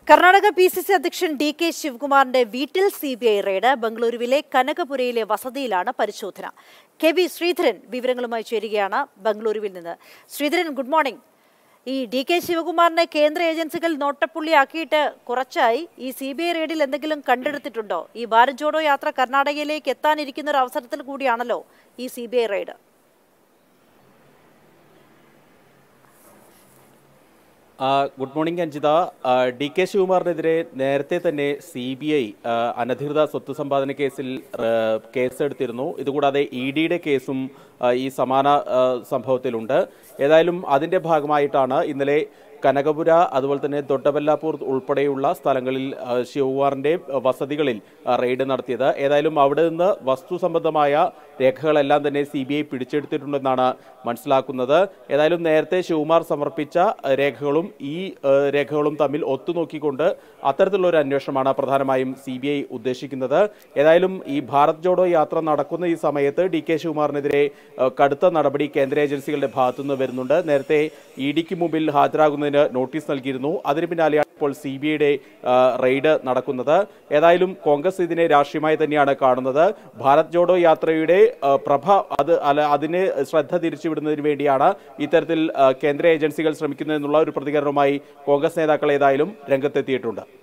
Karnataka P C C അധ്യക്ഷൻ D K ശിവകുമാറിന്റെ വീട്ടിൽ സി ബി ഐ റെയ്ഡ് ബംഗളൂരുവിലെ കനകപുരയിലെ വസതിയിലാണ് പരിശോധന കെ വി ശ്രീധരൻ വിവരങ്ങളുമായി ചേരുകയാണ് ബംഗളൂരുവിൽ നിന്ന് ശ്രീധരൻ ഗുഡ് മോർണിംഗ് ഈ ഡി കെ ശിവകുമാറിനെ കേന്ദ്ര ഏജൻസികൾ നോട്ടപ്പുള്ളിയാക്കിയിട്ട് കുറച്ചായി ഈ സി ബി ഐ റെയ്ഡിൽ എന്തെങ്കിലും കണ്ടെടുത്തിട്ടുണ്ടോ ഈ ഭാരത് ജോഡോ യാത്ര കർണാടകയിലേക്ക് എത്താനിരിക്കുന്ന ഒരു അവസരത്തിൽ കൂടിയാണല്ലോ ഈ സി ബി ഐ റെയ്ഡ് ആ, ഗുഡ് മോർണിംഗ് അഞ്ജിത ആ, ഡി കെ ശിവകുമാറിനെതിരെ നേരത്തെ തന്നെ സി ബി ഐ അനധികൃത സ്വത്ത് സമ്പാദന കേസിൽ ആ, കേസെടുത്തിരുന്നു ഇതുകൂടാതെ ഇ ഡിയുടെ കേസും ആ, ഈ സമാന ആ, സംഭവത്തിലുണ്ട് ഏതായാലും അതിന്റെ ഭാഗമായിട്ടാണ് ഇന്നലെ കനകപുര അതുപോലെ തന്നെ ദൊഡ്ഡബല്ലാപൂർ ഉൾപ്പെടെയുള്ള സ്ഥലങ്ങളിൽ ആ, ശിവകുമാറിന്റെ വസതികളിൽ ആ, റെയ്ഡ് നടത്തിയത് ഏതായാലും അവിടെ നിന്ന് വസ്തു സംബന്ധമായ രേഖകളെല്ലാം തന്നെ സി ബി ഐ പിടിച്ചെടുത്തിട്ടുണ്ടെന്നാണ് മനസ്സിലാക്കുന്നത് ഏതായാലും നേരത്തെ ശിവകുമാർ സമർപ്പിച്ച ആ, രേഖകളും ഈ ആ, രേഖകളും തമ്മിൽ ഒത്തുനോക്കിക്കൊണ്ട് അത്തരത്തിലുള്ള ഒരു അന്വേഷണമാണ് പ്രധാനമായും സി ബി ഐ ഉദ്ദേശിക്കുന്നത് ഏതായാലും ഈ ഭാരത് ജോഡോ യാത്ര നടക്കുന്ന ഈ സമയത്ത് ഡി കെ ശിവകുമാറിനെതിരെ ആ, കടുത്ത നടപടി കേന്ദ്ര ഏജൻസികളുടെ ഭാഗത്തുനിന്ന് വരുന്നുണ്ട് നേരത്തെ ഇ ഡിക്ക് മുമ്പിൽ ഹാജരാകുന്നതിന് നോട്ടീസ് നൽകിയിരുന്നു അതിന് പിന്നാലെയാണ് ഇപ്പോൾ സി ബി ഐയുടെ റെയ്ഡ് നടക്കുന്നത് ഏതായാലും കോൺഗ്രസ് ഇതിനെ രാഷ്ട്രീയമായി തന്നെയാണ് കാണുന്നത് ഭാരത് ജോഡോ യാത്രയുടെ ആ, പ്രഭ അത് അല്ല അതിന് ശ്രദ്ധ തിരിച്ചുവിടുന്നതിന് വേണ്ടിയാണ് ഇത്തരത്തിൽ ആ, കേന്ദ്ര ഏജൻസികൾ ശ്രമിക്കുന്നതെന്നുള്ള ഒരു പ്രതികരണവുമായി കോൺഗ്രസ് നേതാക്കൾ ഏതായാലും രംഗത്തെത്തിയിട്ടുണ്ട്